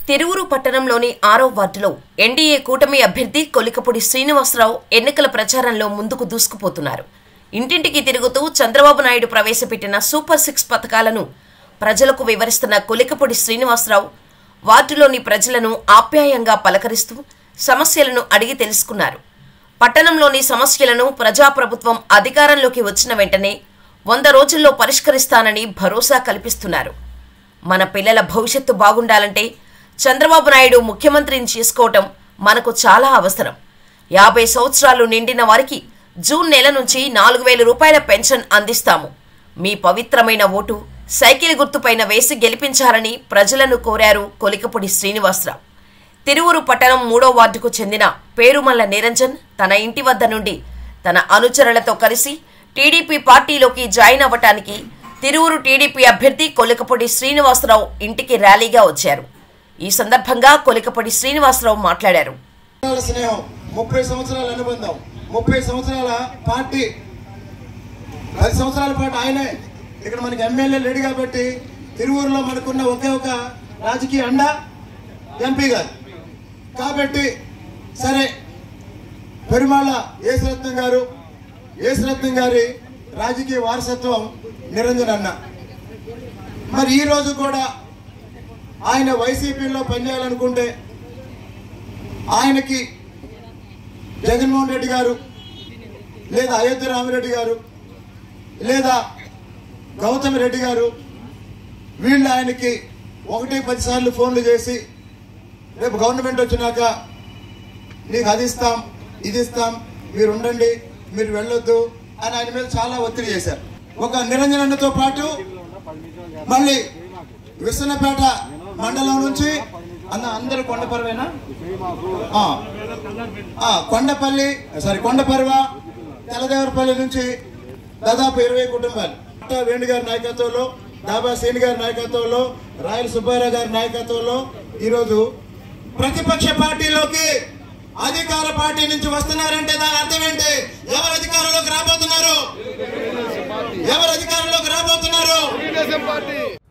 తిరువురు పట్టణంలోని ఆరో వార్డులో ఎన్డీఏ కూటమి అభ్యర్థి కొలికపూడి శ్రీనివాసరావు ఎన్నికల ప్రచారంలో ముందుకు దూసుకుపోతున్నారు ఇంటింటికి తిరుగుతూ చంద్రబాబు నాయుడు ప్రవేశపెట్టిన సూపర్ సిక్స్ పథకాలను ప్రజలకు వివరిస్తున్న కొలికపూడి శ్రీనివాసరావు వార్డులోని ప్రజలను ఆప్యాయంగా పలకరిస్తూ సమస్యలను అడిగి తెలుసుకున్నారు పట్టణంలోని సమస్యలను ప్రజాప్రభుత్వం అధికారంలోకి వచ్చిన వెంటనే వంద రోజుల్లో పరిష్కరిస్తానని భరోసా కల్పిస్తున్నారు మన పిల్లల భవిష్యత్తు బాగుండాలంటే చంద్రబాబు నాయుడు ముఖ్యమంత్రిని చేసుకోవటం మనకు చాలా అవసరం యాభై సంవత్సరాలు నిండిన వారికి జూన్ నెల నుంచి నాలుగు వేల రూపాయల పెన్షన్ అందిస్తాము మీ పవిత్రమైన ఓటు సైకిల్ గుర్తుపైన వేసి గెలిపించాలని ప్రజలను కోరారు కొలికపూడి శ్రీనివాసరావు తిరువురు పట్టణం మూడో వార్డుకు చెందిన పేరుమల్ల నిరంజన్ తన ఇంటి వద్ద నుండి తన అనుచరులతో కలిసి టీడీపీ పార్టీలోకి జాయిన్ అవ్వటానికి తిరువురు టీడీపీ అభ్యర్థి కొలికపూడి శ్రీనివాసరావు ఇంటికి ర్యాలీగా వచ్చారు ఈ సందర్భంగా కొలికపూడి శ్రీనివాసరావు మాట్లాడారు సంవత్సరాల స్నేహం ముప్పై సంవత్సరాల అనుబంధం ముప్పై సంవత్సరాల పార్టీ పది సంవత్సరాల పాటు ఆయనే ఇక్కడ మనకి ఎమ్మెల్యే లేడు కాబట్టి తిరువూరులో మనకున్న ఒకే ఒక రాజకీయ అండ ఎంపీ గారు కాబట్టి సరే పెరుమాళ్ళ యేసురత్నం గారు యేసురత్నం గారి రాజకీయ వారసత్వం నిరంజన్ అన్న మరి ఈ రోజు కూడా ఆయన వైసీపీలో పనిచేయాలనుకుంటే ఆయనకి జగన్మోహన్ రెడ్డి గారు లేదా అయోధ్య రామిరెడ్డి గారు లేదా గౌతమ్ రెడ్డి గారు వీళ్ళు ఆయనకి ఒకటి పది సార్లు ఫోన్లు చేసి రేపు గవర్నమెంట్ వచ్చినాక నీకు అది ఇస్తాం ఇది ఇస్తాం మీరు ఉండండి మీరు వెళ్ళొద్దు అని ఆయన మీద చాలా ఒత్తిడి చేశారు ఒక నిరంజనతో పాటు మళ్ళీ విసన్నపేట మండలం నుంచి అన్న అందరు కొండపరవేనా ఆ. ఆ, కొండపల్లి సారీ కొండపర్వ తెల్లదేవరపల్లి నుంచి దాదాపు ఇరవై కుటుంబాలు అట్టా వేణు గారి నాయకత్వంలో దాబా శ్రీని గారి నాయకత్వంలో రాయల సుబ్బారావు గారి నాయకత్వంలో ఈరోజు ప్రతిపక్ష పార్టీలోకి అధికార పార్టీ నుంచి వస్తున్నారంటే దాని అర్థం ఏంటి ఎవరు అధికారంలోకి రాబోతున్నారు ఎవరు అధికారంలోకి రాబోతున్నారు